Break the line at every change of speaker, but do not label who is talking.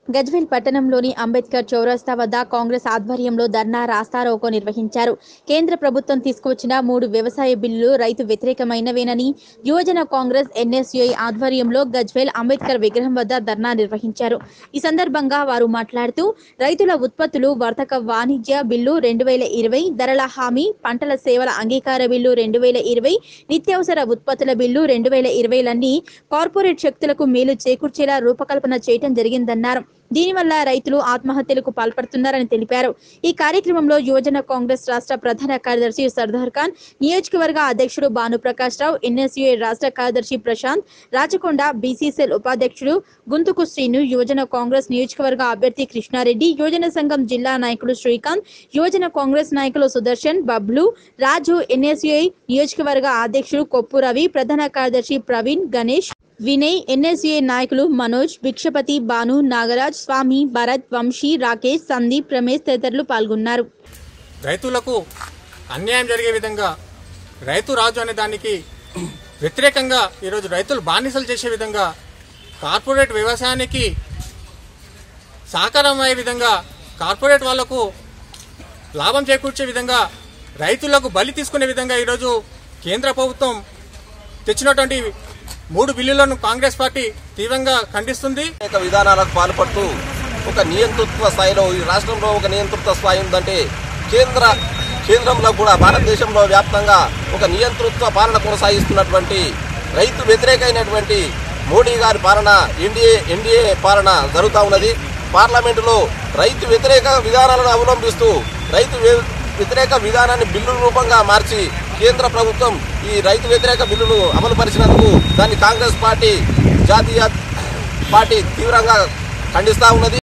గజ్వేల్ పట్టణంలోని అంబేద్కర్ చౌరస్తా వద్ద కాంగ్రెస్ ఆధ్వర్యంలో ధర్నా రాస్తారోకో నిర్వహించారు కేంద్ర ప్రభుత్వం తీసుకువచ్చిన మూడు వ్యవసాయ బిల్లులు రైతు వ్యతిరేకమైనవేనని యువజన కాంగ్రెస్ ఎన్ఎస్యుఐ ఆధ్వర్యంలో గజ్వేల్ అంబేద్కర్ విగ్రహం వద్ద ధర్నా నిర్వహించారు ఈ సందర్భంగా వారు మాట్లాడుతూ రైతుల ఉత్పత్తులు వర్తక వాణిజ్య బిల్లు రెండు వేల ఇరవై ధరల హామీ పంటల సేవల అంగీకార బిల్లు రెండు వేల ఇరవై నిత్యావసర ఉత్పత్తుల బిల్లు రెండు వేల ఇరవైలన్నీ కార్పొరేట్ శక్తులకు మేలు చేకూర్చేలా రూపకల్పన చేయటం జరిగిందన్నారు దీనివల్ల రైతులు ఆత్మహత్యలకు పాల్పడుతున్నారని తెలిపారు ఈ కార్యక్రమంలో యువజన కాంగ్రెస్ రాష్ట్ర ప్రధాన కార్యదర్శి సర్దార్ ఖాన్ నియోజకవర్గ అధ్యక్షుడు భానుప్రకాష్ రావు ఎన్ఎస్యుఏ రాష్ట్ర కార్యదర్శి ప్రశాంత్ రాచకొండ బీసీసీఎల్ ఉపాధ్యక్షుడు గుంతుకు శ్రీను యువజన కాంగ్రెస్ నియోజకవర్గ అభ్యర్థి కృష్ణారెడ్డి యువజన సంఘం జిల్లా నాయకులు శ్రీకాంత్ యువజన కాంగ్రెస్ నాయకులు సుదర్శన్ బబ్లు రాజు ఎన్ఎస్యుఐ నియోజకవర్గ అధ్యక్షుడు కొప్పు రవి ప్రధాన కార్యదర్శి ప్రవీణ్ గణేష్ వినయ్ ఎన్ఎస్యుఏ నాయకులు మనోజ్ భిక్షపతి భాను నాగరాజ్ స్వామి భరత్ వంశీ రాకేష్ సందీప్ రమేష్ తదితరులు పాల్గొన్నారు
రైతులకు అన్యాయం జరిగే విధంగా రైతు రాజు అనే దానికి వ్యతిరేకంగా ఈరోజు రైతులు బానిసలు చేసే విధంగా కార్పొరేట్ వ్యవసాయానికి సహకారం అయ్యే విధంగా కార్పొరేట్ వాళ్లకు లాభం చేకూర్చే విధంగా రైతులకు బలి తీసుకునే విధంగా ఈరోజు కేంద్ర ప్రభుత్వం తెచ్చినటువంటి మూడు బిల్లులను కాంగ్రెస్ పార్టీ తీవ్రంగా ఖండిస్తుంది
అనేక విధానాలకు పాల్పడుతూ ఒక నియంతృత్వ స్థాయిలో ఈ రాష్ట్రంలో ఒక నియంతృత్వ స్థాయి ఉందంటే కేంద్ర కేంద్రంలో కూడా భారతదేశంలో వ్యాప్తంగా ఒక నియంతృత్వ పాలన కొనసాగిస్తున్నటువంటి రైతు వ్యతిరేకమైనటువంటి మోడీ గారి పాలన ఎన్డీఏ ఎన్డీఏ పాలన జరుగుతూ ఉన్నది పార్లమెంటులో రైతు వ్యతిరేక విధానాలను అవలంబిస్తూ రైతు వ్య- వ్యతిరేక విధానాన్ని బిల్లు రూపంగా మార్చి కేంద్ర ప్రభుత్వం ఈ రైతు వ్యతిరేక బిల్లును అమలు పరిచినందుకు దాన్ని కాంగ్రెస్ పార్టీ జాతీయ పార్టీ తీవ్రంగా ఖండిస్తా ఉన్నది